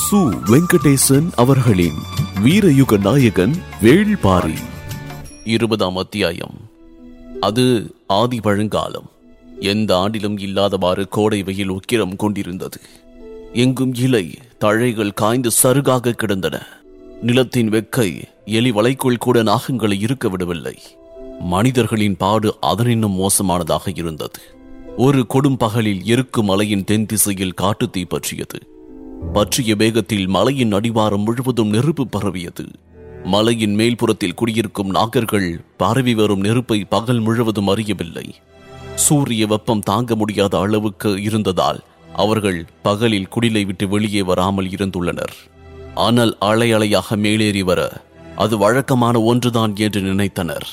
சு வெங்கடேசன் அவர்களின் வீரயுக நாயகன் வேள்பாரி இருபதாம் அத்தியாயம் அது ஆதி பழங்காலம் எந்த ஆண்டிலும் இல்லாதவாறு கோடை வெயில் உக்கிரம் கொண்டிருந்தது எங்கும் இலை தழைகள் காய்ந்து சருகாக கிடந்தன நிலத்தின் வெக்கை எலி வலைக்குள் கூட நாகங்களை இருக்க விடவில்லை மனிதர்களின் பாடு அதனினும் மோசமானதாக இருந்தது ஒரு கொடும் பகலில் எருக்கு மலையின் தென் திசையில் காட்டுத்தீ பற்றியது பற்றிய வேகத்தில் மலையின் அடிவாரம் முழுவதும் நெருப்பு பரவியது மலையின் மேல்புறத்தில் குடியிருக்கும் நாகர்கள் பரவி வரும் நெருப்பை பகல் முழுவதும் அறியவில்லை சூரிய வெப்பம் தாங்க முடியாத அளவுக்கு இருந்ததால் அவர்கள் பகலில் குடிலை விட்டு வெளியே வராமல் இருந்துள்ளனர் ஆனால் அலை அலையாக மேலேறி வர அது வழக்கமான ஒன்றுதான் என்று நினைத்தனர்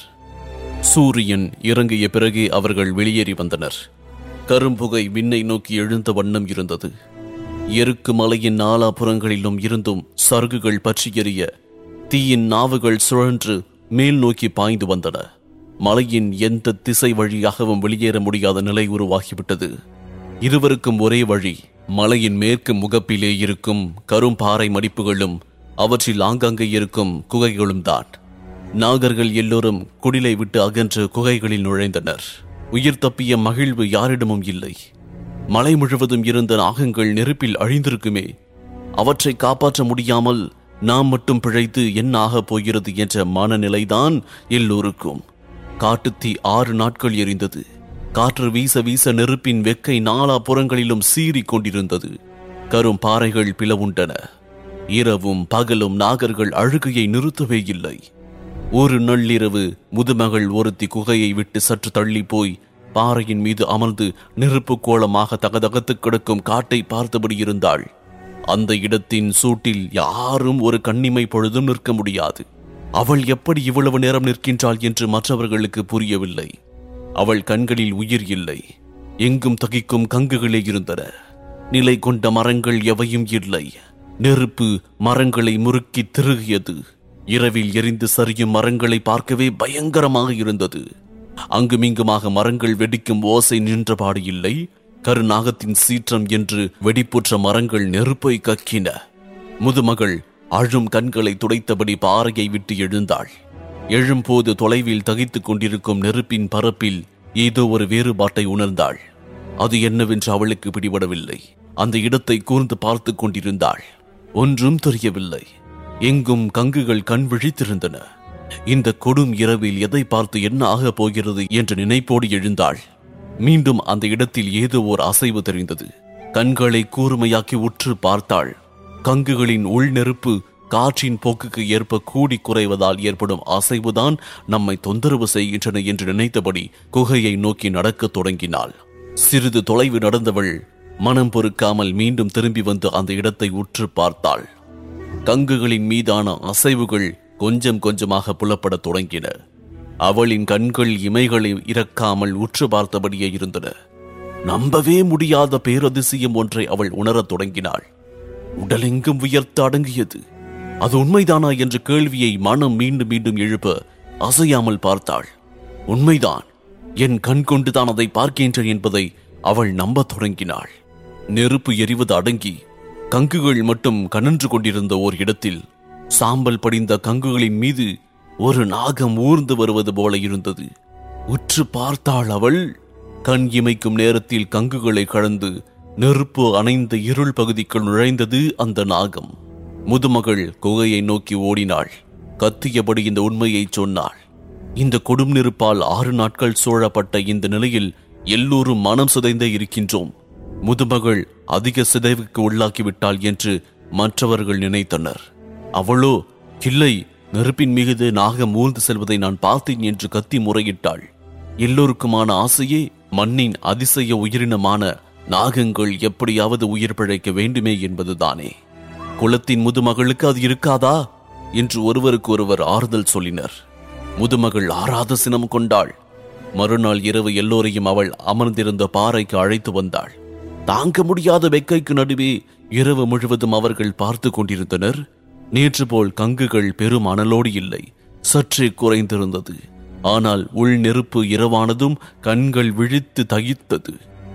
சூரியன் இறங்கிய பிறகே அவர்கள் வெளியேறி வந்தனர் கரும்புகை விண்ணை நோக்கி எழுந்த வண்ணம் இருந்தது எருக்கு மலையின் நாலாபுறங்களிலும் இருந்தும் சருகுகள் பற்றி எறிய தீயின் நாவுகள் சுழன்று மேல் நோக்கி பாய்ந்து வந்தன மலையின் எந்த திசை வழியாகவும் வெளியேற முடியாத நிலை உருவாகிவிட்டது இருவருக்கும் ஒரே வழி மலையின் மேற்கு முகப்பிலே இருக்கும் கரும்பாறை மடிப்புகளும் அவற்றில் ஆங்காங்கே இருக்கும் குகைகளும் தான் நாகர்கள் எல்லோரும் குடிலை விட்டு அகன்று குகைகளில் நுழைந்தனர் உயிர் தப்பிய மகிழ்வு யாரிடமும் இல்லை மலை முழுவதும் இருந்த நாகங்கள் நெருப்பில் அழிந்திருக்குமே அவற்றை காப்பாற்ற முடியாமல் நாம் மட்டும் பிழைத்து என்ன ஆகப் போகிறது என்ற மனநிலைதான் எல்லோருக்கும் காட்டுத்தீ ஆறு நாட்கள் எரிந்தது காற்று வீச வீச நெருப்பின் வெக்கை நாலா புறங்களிலும் சீறிக் கொண்டிருந்தது கரும் பாறைகள் பிளவுண்டன இரவும் பகலும் நாகர்கள் அழுகையை நிறுத்தவே இல்லை ஒரு நள்ளிரவு முதுமகள் ஒருத்தி குகையை விட்டு சற்று தள்ளி போய் பாறையின் மீது அமர்ந்து நெருப்பு கோலமாக தகதகத்து கிடக்கும் காட்டை பார்த்தபடி இருந்தாள் அந்த இடத்தின் சூட்டில் யாரும் ஒரு கண்ணிமை பொழுதும் நிற்க முடியாது அவள் எப்படி இவ்வளவு நேரம் நிற்கின்றாள் என்று மற்றவர்களுக்கு புரியவில்லை அவள் கண்களில் உயிர் இல்லை எங்கும் தகிக்கும் கங்குகளே இருந்தன நிலை கொண்ட மரங்கள் எவையும் இல்லை நெருப்பு மரங்களை முறுக்கி திருகியது இரவில் எரிந்து சரியும் மரங்களை பார்க்கவே பயங்கரமாக இருந்தது அங்குமிங்குமாக மரங்கள் வெடிக்கும் ஓசை நின்றபாடு இல்லை கருநாகத்தின் சீற்றம் என்று வெடிப்புற்ற மரங்கள் நெருப்பை கக்கின முதுமகள் அழும் கண்களை துடைத்தபடி பாறையை விட்டு எழுந்தாள் எழும்போது தொலைவில் தகித்துக் கொண்டிருக்கும் நெருப்பின் பரப்பில் ஏதோ ஒரு வேறுபாட்டை உணர்ந்தாள் அது என்னவென்று அவளுக்கு பிடிபடவில்லை அந்த இடத்தை கூர்ந்து பார்த்துக் கொண்டிருந்தாள் ஒன்றும் தெரியவில்லை எங்கும் கங்குகள் கண் விழித்திருந்தன இந்த கொடும் இரவில் எதை பார்த்து என்ன ஆகப் போகிறது என்ற நினைப்போடு எழுந்தாள் மீண்டும் அந்த இடத்தில் ஏதோ ஓர் அசைவு தெரிந்தது கண்களை கூர்மையாக்கி உற்று பார்த்தாள் கங்குகளின் உள் நெருப்பு காற்றின் போக்குக்கு ஏற்ப கூடி குறைவதால் ஏற்படும் அசைவுதான் நம்மை தொந்தரவு செய்கின்றன என்று நினைத்தபடி குகையை நோக்கி நடக்கத் தொடங்கினாள் சிறிது தொலைவு நடந்தவள் மனம் பொறுக்காமல் மீண்டும் திரும்பி வந்து அந்த இடத்தை உற்று பார்த்தாள் கங்குகளின் மீதான அசைவுகள் கொஞ்சம் கொஞ்சமாக புலப்படத் தொடங்கின அவளின் கண்கள் இமைகளை இறக்காமல் உற்று பார்த்தபடியே இருந்தன நம்பவே முடியாத பேரதிசயம் ஒன்றை அவள் உணரத் தொடங்கினாள் உடலெங்கும் உயர்த்து அடங்கியது அது உண்மைதானா என்ற கேள்வியை மனம் மீண்டும் மீண்டும் எழுப்ப அசையாமல் பார்த்தாள் உண்மைதான் என் கண் கொண்டுதான் அதை பார்க்கின்றேன் என்பதை அவள் நம்பத் தொடங்கினாள் நெருப்பு எரிவது அடங்கி கங்குகள் மட்டும் கனன்று கொண்டிருந்த ஓர் இடத்தில் சாம்பல் படிந்த கங்குகளின் மீது ஒரு நாகம் ஊர்ந்து வருவது போல இருந்தது உற்று பார்த்தாள் அவள் கண் இமைக்கும் நேரத்தில் கங்குகளை கடந்து நெருப்பு அணைந்த இருள் பகுதிக்குள் நுழைந்தது அந்த நாகம் முதுமகள் குகையை நோக்கி ஓடினாள் கத்தியபடி இந்த உண்மையை சொன்னாள் இந்த கொடும் நெருப்பால் ஆறு நாட்கள் சூழப்பட்ட இந்த நிலையில் எல்லோரும் மனம் சிதைந்தே இருக்கின்றோம் முதுமகள் அதிக சிதைவுக்கு உள்ளாக்கிவிட்டாள் என்று மற்றவர்கள் நினைத்தனர் அவளோ இல்லை நெருப்பின் மீது நாகம் ஊர்ந்து செல்வதை நான் பார்த்தேன் என்று கத்தி முறையிட்டாள் எல்லோருக்குமான ஆசையே மண்ணின் அதிசய உயிரினமான நாகங்கள் எப்படியாவது உயிர் பிழைக்க வேண்டுமே என்பதுதானே குலத்தின் முதுமகளுக்கு அது இருக்காதா என்று ஒருவருக்கு ஒருவர் ஆறுதல் சொல்லினர் முதுமகள் ஆறாத சினம் கொண்டாள் மறுநாள் இரவு எல்லோரையும் அவள் அமர்ந்திருந்த பாறைக்கு அழைத்து வந்தாள் தாங்க முடியாத வெக்கைக்கு நடுவே இரவு முழுவதும் அவர்கள் பார்த்து கொண்டிருந்தனர் நேற்று போல் கங்குகள் பெரும் அனலோடு இல்லை சற்றே குறைந்திருந்தது ஆனால் உள் நெருப்பு இரவானதும் கண்கள் விழித்து தகித்தது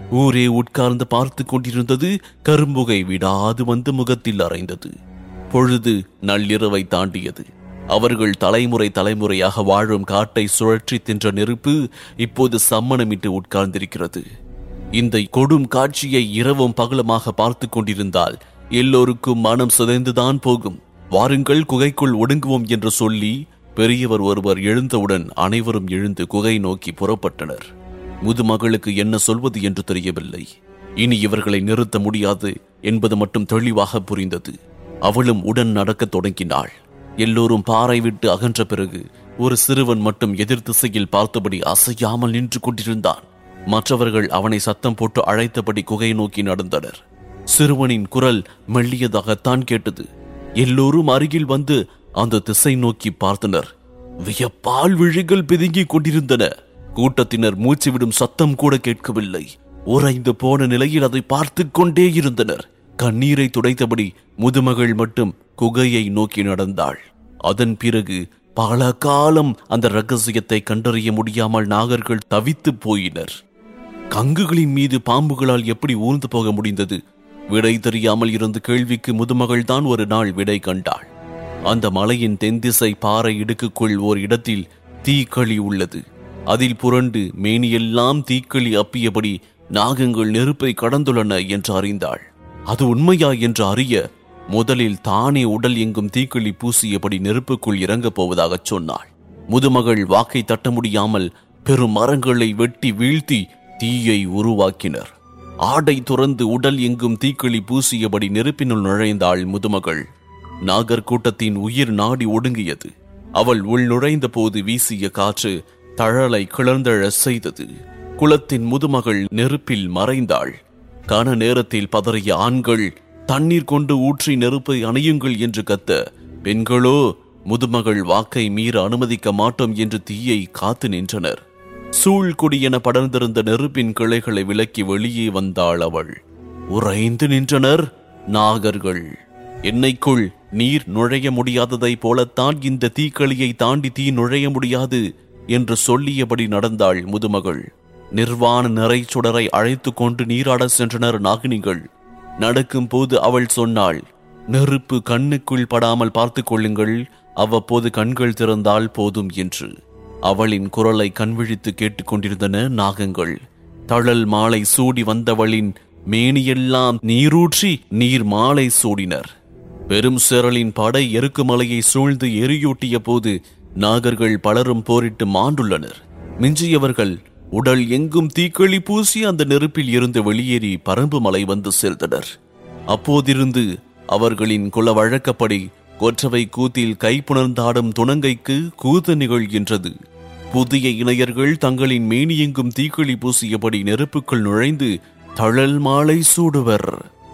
ஊரே உட்கார்ந்து பார்த்து கொண்டிருந்தது கரும்புகை விடாது வந்து முகத்தில் அறைந்தது பொழுது நள்ளிரவை தாண்டியது அவர்கள் தலைமுறை தலைமுறையாக வாழும் காட்டை சுழற்றி தின்ற நெருப்பு இப்போது சம்மணமிட்டு உட்கார்ந்திருக்கிறது இந்த கொடும் காட்சியை இரவும் பகலுமாக பார்த்து கொண்டிருந்தால் எல்லோருக்கும் மனம் சிதைந்துதான் போகும் வாருங்கள் குகைக்குள் ஒடுங்குவோம் என்று சொல்லி பெரியவர் ஒருவர் எழுந்தவுடன் அனைவரும் எழுந்து குகை நோக்கி புறப்பட்டனர் முதுமகளுக்கு என்ன சொல்வது என்று தெரியவில்லை இனி இவர்களை நிறுத்த முடியாது என்பது மட்டும் தெளிவாக புரிந்தது அவளும் உடன் நடக்கத் தொடங்கினாள் எல்லோரும் பாறை விட்டு அகன்ற பிறகு ஒரு சிறுவன் மட்டும் எதிர் திசையில் பார்த்தபடி அசையாமல் நின்று கொண்டிருந்தான் மற்றவர்கள் அவனை சத்தம் போட்டு அழைத்தபடி குகை நோக்கி நடந்தனர் சிறுவனின் குரல் மெல்லியதாகத்தான் கேட்டது எல்லோரும் அருகில் வந்து அந்த திசை நோக்கி பார்த்தனர் வியப்பால் விழிகள் பிதுங்கிக் கொண்டிருந்தன கூட்டத்தினர் மூச்சு விடும் சத்தம் கூட கேட்கவில்லை உறைந்து போன நிலையில் அதை பார்த்து கொண்டே இருந்தனர் கண்ணீரை துடைத்தபடி முதுமகள் மட்டும் குகையை நோக்கி நடந்தாள் அதன் பிறகு பல காலம் அந்த ரகசியத்தை கண்டறிய முடியாமல் நாகர்கள் தவித்து போயினர் கங்குகளின் மீது பாம்புகளால் எப்படி ஊர்ந்து போக முடிந்தது விடை தெரியாமல் இருந்த கேள்விக்கு முதுமகள் தான் ஒரு நாள் விடை கண்டாள் அந்த மலையின் தென்திசை பாறை இடுக்குக்குள் ஓர் இடத்தில் தீக்களி உள்ளது அதில் புரண்டு மேனியெல்லாம் தீக்களி அப்பியபடி நாகங்கள் நெருப்பை கடந்துள்ளன என்று அறிந்தாள் அது உண்மையா என்று அறிய முதலில் தானே உடல் எங்கும் தீக்களி பூசியபடி நெருப்புக்குள் இறங்கப் போவதாகச் சொன்னாள் முதுமகள் வாக்கை தட்ட முடியாமல் பெரும் மரங்களை வெட்டி வீழ்த்தி தீயை உருவாக்கினர் ஆடை துறந்து உடல் எங்கும் தீக்களி பூசியபடி நெருப்பினுள் நுழைந்தாள் முதுமகள் நாகர் கூட்டத்தின் உயிர் நாடி ஒடுங்கியது அவள் உள் நுழைந்த போது வீசிய காற்று தழலை கிளர்ந்தழ செய்தது குலத்தின் முதுமகள் நெருப்பில் மறைந்தாள் கன நேரத்தில் பதறிய ஆண்கள் தண்ணீர் கொண்டு ஊற்றி நெருப்பை அணையுங்கள் என்று கத்த பெண்களோ முதுமகள் வாக்கை மீற அனுமதிக்க மாட்டோம் என்று தீயை காத்து நின்றனர் சூழ்குடி என படர்ந்திருந்த நெருப்பின் கிளைகளை விலக்கி வெளியே வந்தாள் அவள் உறைந்து நின்றனர் நாகர்கள் என்னைக்குள் நீர் நுழைய முடியாததை போலத்தான் இந்த தீக்களியை தாண்டி தீ நுழைய முடியாது என்று சொல்லியபடி நடந்தாள் முதுமகள் நிர்வாண நிறை சுடரை அழைத்து கொண்டு நீராட சென்றனர் நாகினிகள் நடக்கும் போது அவள் சொன்னாள் நெருப்பு கண்ணுக்குள் படாமல் பார்த்துக் கொள்ளுங்கள் அவ்வப்போது கண்கள் திறந்தால் போதும் என்று அவளின் குரலை கண்விழித்து கேட்டுக்கொண்டிருந்தன நாகங்கள் தழல் மாலை சூடி வந்தவளின் மேனியெல்லாம் நீரூற்றி நீர் மாலை சூடினர் பெரும் சேரலின் படை எருக்குமலையை சூழ்ந்து எரியூட்டிய போது நாகர்கள் பலரும் போரிட்டு மாண்டுள்ளனர் மிஞ்சியவர்கள் உடல் எங்கும் தீக்களி பூசி அந்த நெருப்பில் இருந்து வெளியேறி பரம்பு மலை வந்து சேர்ந்தனர் அப்போதிருந்து அவர்களின் குல வழக்கப்படி கொற்றவை கூத்தில் கைப்புணர்ந்தாடும் துணங்கைக்கு கூத்து நிகழ்கின்றது புதிய இணையர்கள் தங்களின் மேனியெங்கும் தீக்களி பூசியபடி நெருப்புக்குள் நுழைந்து தழல் மாலை சூடுவர்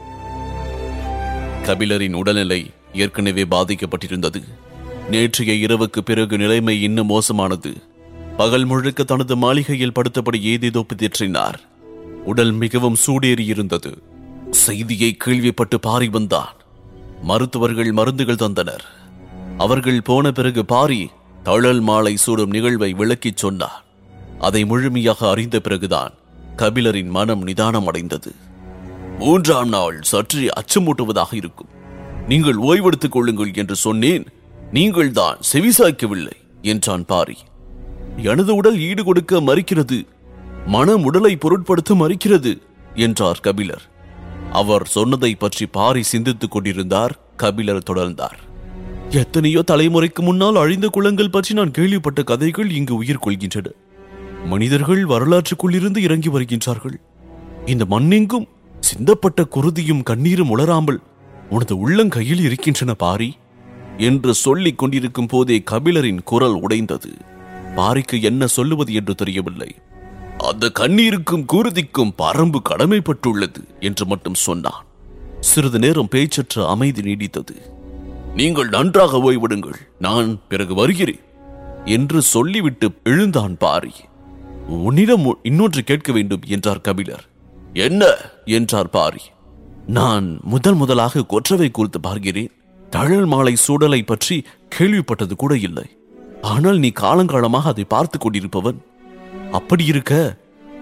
கபிலரின் உடல்நிலை ஏற்கனவே பாதிக்கப்பட்டிருந்தது நேற்றைய இரவுக்கு பிறகு நிலைமை இன்னும் மோசமானது பகல் முழுக்க தனது மாளிகையில் படுத்தபடி ஏதேதோ பிதற்றினார் உடல் மிகவும் சூடேறியிருந்தது செய்தியை கேள்விப்பட்டு பாரி வந்தான் மருத்துவர்கள் மருந்துகள் தந்தனர் அவர்கள் போன பிறகு பாரி தழல் மாலை சூடும் நிகழ்வை விளக்கிச் சொன்னார் அதை முழுமையாக அறிந்த பிறகுதான் கபிலரின் மனம் நிதானம் அடைந்தது மூன்றாம் நாள் சற்றே அச்சமூட்டுவதாக இருக்கும் நீங்கள் ஓய்வெடுத்துக் கொள்ளுங்கள் என்று சொன்னேன் நீங்கள் தான் செவிசாய்க்கவில்லை என்றான் பாரி எனது உடல் ஈடு கொடுக்க மறுக்கிறது மனம் உடலை பொருட்படுத்த மறுக்கிறது என்றார் கபிலர் அவர் சொன்னதை பற்றி பாரி சிந்தித்துக் கொண்டிருந்தார் கபிலர் தொடர்ந்தார் எத்தனையோ தலைமுறைக்கு முன்னால் அழிந்த குளங்கள் பற்றி நான் கேள்விப்பட்ட கதைகள் இங்கு உயிர் கொள்கின்றன மனிதர்கள் வரலாற்றுக்குள்ளிருந்து இறங்கி வருகின்றார்கள் இந்த மண்ணெங்கும் சிந்தப்பட்ட குருதியும் கண்ணீரும் உளராமல் உனது உள்ளங்கையில் இருக்கின்றன பாரி என்று சொல்லிக் கொண்டிருக்கும் போதே கபிலரின் குரல் உடைந்தது பாரிக்கு என்ன சொல்லுவது என்று தெரியவில்லை அந்த கண்ணீருக்கும் குருதிக்கும் பரம்பு கடமைப்பட்டுள்ளது என்று மட்டும் சொன்னான் சிறிது நேரம் பேச்சற்ற அமைதி நீடித்தது நீங்கள் நன்றாக ஓய்விடுங்கள் நான் பிறகு வருகிறேன் என்று சொல்லிவிட்டு எழுந்தான் பாரி உன்னிடம் இன்னொன்று கேட்க வேண்டும் என்றார் கபிலர் என்ன என்றார் பாரி நான் முதல் முதலாக கொற்றவை குறித்து பார்க்கிறேன் தழல் மாலை சூடலை பற்றி கேள்விப்பட்டது கூட இல்லை ஆனால் நீ காலங்காலமாக அதை பார்த்து கொண்டிருப்பவன் அப்படி இருக்க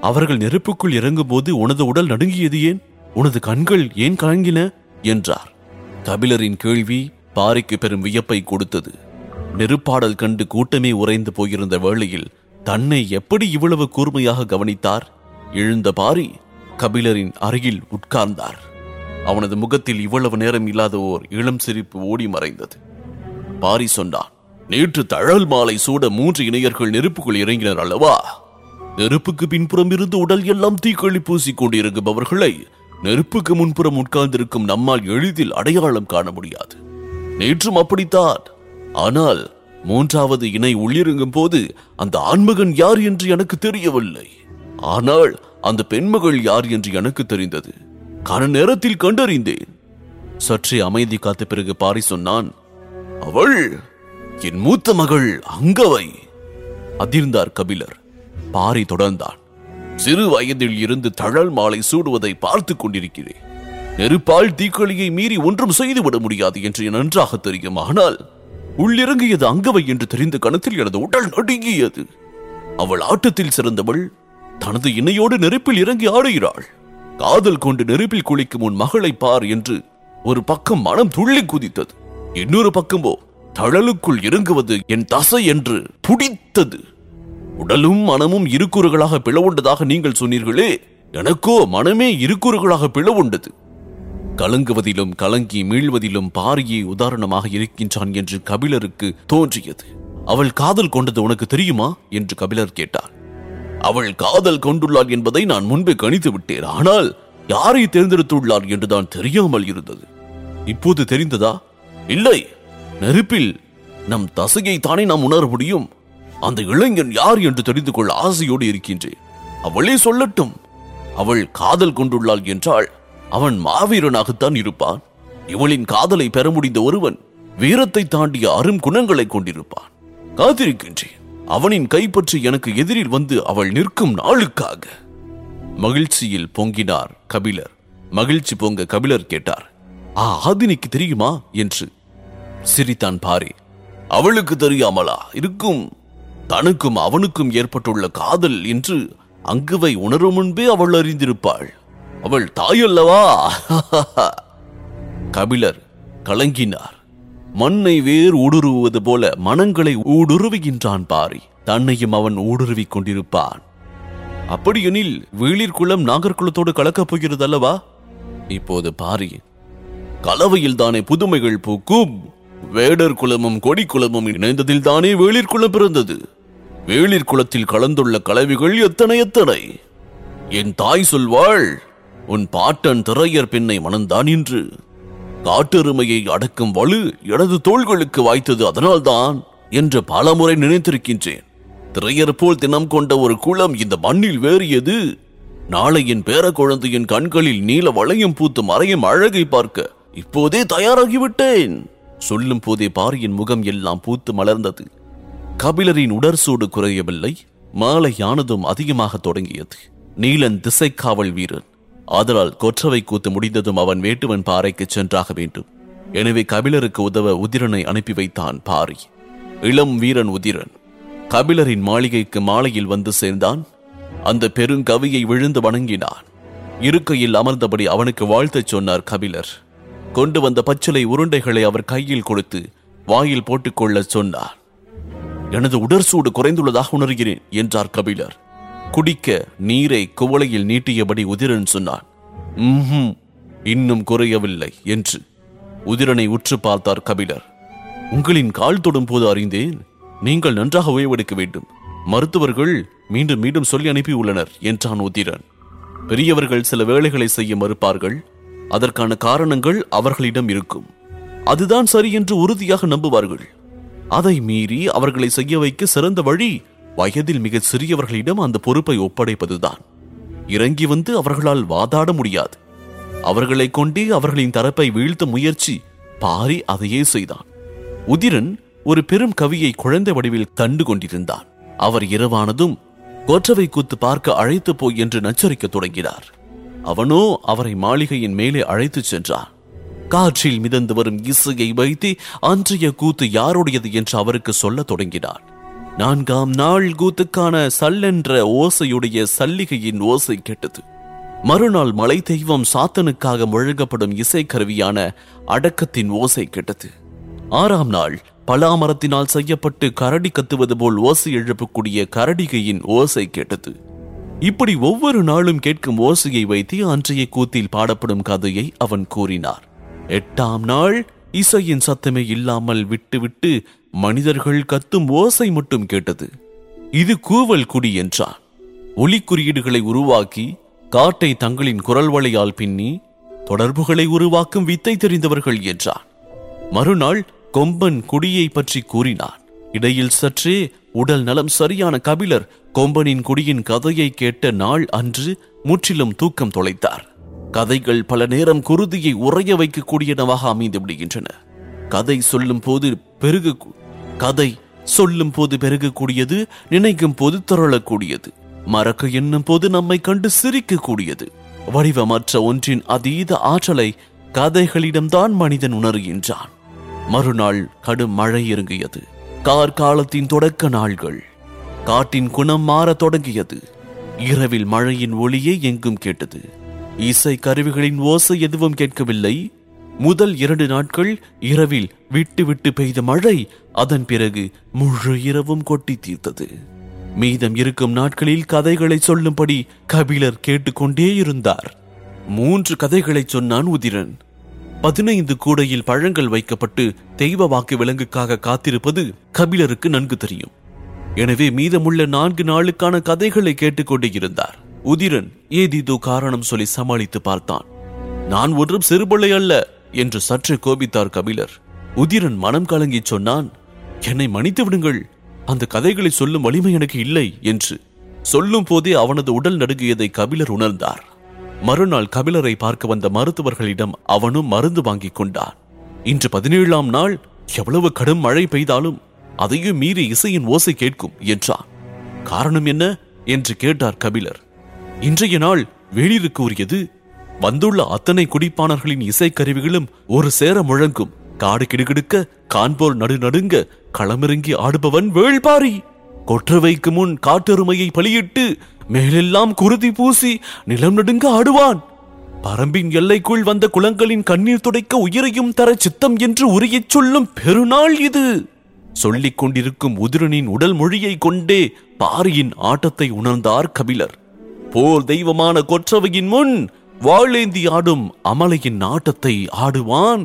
அவர்கள் நெருப்புக்குள் இறங்கும்போது உனது உடல் நடுங்கியது ஏன் உனது கண்கள் ஏன் கலங்கின என்றார் கபிலரின் கேள்வி பாரிக்கு பெரும் வியப்பை கொடுத்தது நெருப்பாடல் கண்டு கூட்டமே உறைந்து போயிருந்த வேளையில் தன்னை எப்படி இவ்வளவு கூர்மையாக கவனித்தார் எழுந்த பாரி கபிலரின் அருகில் உட்கார்ந்தார் அவனது முகத்தில் இவ்வளவு நேரம் இல்லாத ஓர் இளம் சிரிப்பு ஓடி மறைந்தது பாரி சொன்னான் நேற்று தழல் மாலை சூட மூன்று இணையர்கள் நெருப்புக்குள் இறங்கினர் அல்லவா நெருப்புக்கு பின்புறம் இருந்து உடல் எல்லாம் தீக்களி பூசிக் கொண்டிருக்குபவர்களை நெருப்புக்கு முன்புறம் உட்கார்ந்திருக்கும் நம்மால் எளிதில் அடையாளம் காண முடியாது நேற்றும் அப்படித்தான் ஆனால் மூன்றாவது இணை உள்ளிறங்கும் போது அந்த ஆண்மகன் யார் என்று எனக்கு தெரியவில்லை ஆனால் அந்த பெண்மகள் யார் என்று எனக்கு தெரிந்தது கன நேரத்தில் கண்டறிந்தேன் சற்றே அமைதி காத்த பிறகு பாரி சொன்னான் அவள் என் மூத்த மகள் அங்கவை அதிர்ந்தார் கபிலர் பாரி தொடர்ந்தான் சிறு வயதில் இருந்து தழல் மாலை சூடுவதை பார்த்துக் கொண்டிருக்கிறேன் நெருப்பால் தீக்களியை மீறி ஒன்றும் செய்துவிட முடியாது என்று நன்றாக தெரியும் ஆனால் உள்ளிறங்கியது அங்கவை என்று தெரிந்த கணத்தில் எனது உடல் நடுங்கியது அவள் ஆட்டத்தில் சிறந்தவள் தனது இணையோடு நெருப்பில் இறங்கி ஆடுகிறாள் காதல் கொண்டு நெருப்பில் குளிக்கும் உன் மகளை பார் என்று ஒரு பக்கம் மனம் துள்ளி குதித்தது இன்னொரு பக்கமோ தழலுக்குள் இறங்குவது என் தசை என்று புடித்தது உடலும் மனமும் இருக்குறுகளாக பிளவுண்டதாக நீங்கள் சொன்னீர்களே எனக்கோ மனமே இருக்குறுகளாக பிளவுண்டது கலங்குவதிலும் கலங்கி மீள்வதிலும் பாரியே உதாரணமாக இருக்கின்றான் என்று கபிலருக்கு தோன்றியது அவள் காதல் கொண்டது உனக்கு தெரியுமா என்று கபிலர் கேட்டார் அவள் காதல் கொண்டுள்ளாள் என்பதை நான் முன்பே கணித்து விட்டேன் ஆனால் யாரை தேர்ந்தெடுத்துள்ளார் என்றுதான் தெரியாமல் இருந்தது இப்போது தெரிந்ததா இல்லை நெருப்பில் நம் தசையை தானே நாம் உணர முடியும் அந்த இளைஞன் யார் என்று தெரிந்து கொள்ள ஆசையோடு இருக்கின்றேன் அவளே சொல்லட்டும் அவள் காதல் கொண்டுள்ளாள் என்றால் அவன் மாவீரனாகத்தான் இருப்பான் இவளின் காதலை பெற முடிந்த ஒருவன் வீரத்தை தாண்டிய அரும் குணங்களை கொண்டிருப்பான் காத்திருக்கின்றேன் அவனின் கைப்பற்றி எனக்கு எதிரில் வந்து அவள் நிற்கும் நாளுக்காக மகிழ்ச்சியில் பொங்கினார் கபிலர் மகிழ்ச்சி பொங்க கபிலர் கேட்டார் ஆ ஆதினிக்கு தெரியுமா என்று சிரித்தான் பாரி அவளுக்கு தெரியாமலா இருக்கும் தனக்கும் அவனுக்கும் ஏற்பட்டுள்ள காதல் என்று அங்குவை உணரும் முன்பே அவள் அறிந்திருப்பாள் அவள் தாயல்லவா கபிலர் கலங்கினார் மண்ணை வேர் ஊடுருவுவது போல மனங்களை ஊடுருவுகின்றான் பாரி தன்னையும் அவன் ஊடுருவிக் கொண்டிருப்பான் அப்படியெனில் வேளிர் குளம் நாகர்குலத்தோடு கலக்கப் போகிறது அல்லவா இப்போது பாரி கலவையில் தானே புதுமைகள் பூக்கும் வேடர் குலமும் கொடி குலமும் இணைந்ததில் தானே வேளிர் குலம் பிறந்தது வேளிர் குலத்தில் கலந்துள்ள கலவிகள் எத்தனை எத்தனை என் தாய் சொல்வாள் உன் பாட்டன் திரையர் பெண்ணை மணந்தான் என்று காட்டெருமையை அடக்கும் வலு எனது தோள்களுக்கு வாய்த்தது அதனால்தான் என்று பலமுறை நினைத்திருக்கின்றேன் திரையர் போல் தினம் கொண்ட ஒரு குளம் இந்த மண்ணில் வேறியது நாளை என் பேர குழந்தையின் கண்களில் நீல வளையம் பூத்து மறையும் அழகை பார்க்க இப்போதே தயாராகிவிட்டேன் சொல்லும் போதே பாரியின் முகம் எல்லாம் பூத்து மலர்ந்தது கபிலரின் உடற்சூடு குறையவில்லை மாலை ஆனதும் அதிகமாக தொடங்கியது நீலன் திசைக்காவல் வீரன் ஆதலால் கொற்றவை கூத்து முடிந்ததும் அவன் வேட்டுவன் பாறைக்கு சென்றாக வேண்டும் எனவே கபிலருக்கு உதவ உதிரனை அனுப்பி வைத்தான் பாரி இளம் வீரன் உதிரன் கபிலரின் மாளிகைக்கு மாலையில் வந்து சேர்ந்தான் அந்த பெருங்கவியை விழுந்து வணங்கினான் இருக்கையில் அமர்ந்தபடி அவனுக்கு வாழ்த்துச் சொன்னார் கபிலர் கொண்டு வந்த பச்சிலை உருண்டைகளை அவர் கையில் கொடுத்து வாயில் போட்டுக்கொள்ளச் சொன்னார் எனது உடற்சூடு குறைந்துள்ளதாக உணர்கிறேன் என்றார் கபிலர் குடிக்க நீரை குவளையில் நீட்டியபடி உதிரன் சொன்னான் "ம்ஹும், இன்னும் குறையவில்லை என்று உதிரனை உற்று பார்த்தார் கபிலர் உங்களின் கால் தொடும் போது அறிந்தேன் நீங்கள் நன்றாக ஓய்வெடுக்க வேண்டும் மருத்துவர்கள் மீண்டும் மீண்டும் சொல்லி அனுப்பியுள்ளனர் என்றான் உதிரன் பெரியவர்கள் சில வேலைகளை செய்ய மறுப்பார்கள் அதற்கான காரணங்கள் அவர்களிடம் இருக்கும் அதுதான் சரி என்று உறுதியாக நம்புவார்கள் அதை மீறி அவர்களை செய்ய வைக்க சிறந்த வழி வயதில் மிகச் சிறியவர்களிடம் அந்த பொறுப்பை ஒப்படைப்பதுதான் இறங்கி வந்து அவர்களால் வாதாட முடியாது அவர்களை கொண்டே அவர்களின் தரப்பை வீழ்த்த முயற்சி பாரி அதையே செய்தான் உதிரன் ஒரு பெரும் கவியை குழந்தை வடிவில் கண்டு கொண்டிருந்தான் அவர் இரவானதும் கொற்றவை கூத்து பார்க்க அழைத்து போய் என்று நச்சரிக்கத் தொடங்கினார் அவனோ அவரை மாளிகையின் மேலே அழைத்துச் சென்றான் காற்றில் மிதந்து வரும் இசையை வைத்து அன்றைய கூத்து யாருடையது என்று அவருக்கு சொல்லத் தொடங்கினான் நான்காம் நாள் கூத்துக்கான சல்லென்ற ஓசையுடைய சல்லிகையின் ஓசை கேட்டது மறுநாள் மலை தெய்வம் சாத்தனுக்காக முழங்கப்படும் இசைக்கருவியான அடக்கத்தின் ஓசை கேட்டது ஆறாம் நாள் பலாமரத்தினால் செய்யப்பட்டு கரடி கத்துவது போல் ஓசை எழுப்பக்கூடிய கரடிகையின் ஓசை கேட்டது இப்படி ஒவ்வொரு நாளும் கேட்கும் ஓசையை வைத்து அன்றைய கூத்தில் பாடப்படும் கதையை அவன் கூறினார் எட்டாம் நாள் இசையின் சத்தமே இல்லாமல் விட்டுவிட்டு மனிதர்கள் கத்தும் ஓசை மட்டும் கேட்டது இது கூவல் குடி என்றான் ஒலி குறியீடுகளை உருவாக்கி காட்டை தங்களின் குரல் வளையால் பின்னி தொடர்புகளை உருவாக்கும் வித்தை தெரிந்தவர்கள் என்றான் மறுநாள் கொம்பன் குடியை பற்றி கூறினான் இடையில் சற்றே உடல் நலம் சரியான கபிலர் கொம்பனின் குடியின் கதையை கேட்ட நாள் அன்று முற்றிலும் தூக்கம் தொலைத்தார் கதைகள் பல நேரம் குருதியை உறைய வைக்கக்கூடியனவாக அமைந்து விடுகின்றன கதை சொல்லும் போது பெருகு கதை சொல்லும் போது பெருகக்கூடியது நினைக்கும் போது திரளக்கூடியது மறக்க எண்ணும் போது நம்மை கண்டு சிரிக்கக்கூடியது வடிவமற்ற ஒன்றின் அதீத ஆற்றலை கதைகளிடம்தான் மனிதன் உணர்கின்றான் மறுநாள் கடும் மழை இறங்கியது கார்காலத்தின் தொடக்க நாள்கள் காட்டின் குணம் மாறத் தொடங்கியது இரவில் மழையின் ஒளியே எங்கும் கேட்டது இசை கருவிகளின் ஓசை எதுவும் கேட்கவில்லை முதல் இரண்டு நாட்கள் இரவில் விட்டு விட்டு பெய்த மழை அதன் பிறகு முழு இரவும் கொட்டி தீர்த்தது மீதம் இருக்கும் நாட்களில் கதைகளை சொல்லும்படி கபிலர் கேட்டுக்கொண்டே இருந்தார் மூன்று கதைகளை சொன்னான் உதிரன் பதினைந்து கூடையில் பழங்கள் வைக்கப்பட்டு தெய்வ வாக்கு விலங்குக்காக காத்திருப்பது கபிலருக்கு நன்கு தெரியும் எனவே மீதமுள்ள நான்கு நாளுக்கான கதைகளை கேட்டுக்கொண்டே இருந்தார் உதிரன் ஏதிதோ காரணம் சொல்லி சமாளித்து பார்த்தான் நான் ஒன்றும் சிறுபிள்ளை அல்ல என்று சற்று கோபித்தார் கபிலர் உதிரன் மனம் கலங்கி சொன்னான் என்னை மன்னித்து விடுங்கள் அந்த கதைகளை சொல்லும் வலிமை எனக்கு இல்லை என்று சொல்லும் போதே அவனது உடல் நடுங்கியதை கபிலர் உணர்ந்தார் மறுநாள் கபிலரை பார்க்க வந்த மருத்துவர்களிடம் அவனும் மருந்து வாங்கிக் கொண்டான் இன்று பதினேழாம் நாள் எவ்வளவு கடும் மழை பெய்தாலும் அதையும் மீறி இசையின் ஓசை கேட்கும் என்றான் காரணம் என்ன என்று கேட்டார் கபிலர் இன்றைய நாள் வேளிருக்கு உரியது வந்துள்ள அத்தனை குடிப்பானர்களின் இசைக்கருவிகளும் ஒரு சேர முழங்கும் காடு கிடுகிடுக்க காண்போர் நடுநடுங்க களமிறங்கி ஆடுபவன் வேள்பாரி கொற்றவைக்கு முன் காட்டெருமையை பலியிட்டு மேலெல்லாம் குருதி பூசி நிலம் நடுங்க ஆடுவான் பரம்பின் எல்லைக்குள் வந்த குளங்களின் கண்ணீர் துடைக்க உயிரையும் தர சித்தம் என்று உரியச் சொல்லும் பெருநாள் இது சொல்லிக் கொண்டிருக்கும் உதிரனின் உடல் மொழியை கொண்டே பாரியின் ஆட்டத்தை உணர்ந்தார் கபிலர் போர் தெய்வமான கொற்றவையின் முன் வாழேந்தி ஆடும் அமலையின் ஆட்டத்தை ஆடுவான்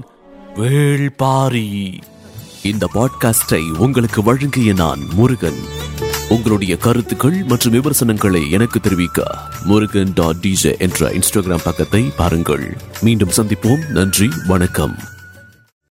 வேள்பாரி இந்த பாட்காஸ்டை உங்களுக்கு வழங்கிய நான் முருகன் உங்களுடைய கருத்துக்கள் மற்றும் விமர்சனங்களை எனக்கு தெரிவிக்க முருகன் டாட் டிஜே என்ற இன்ஸ்டாகிராம் பக்கத்தை பாருங்கள் மீண்டும் சந்திப்போம் நன்றி வணக்கம்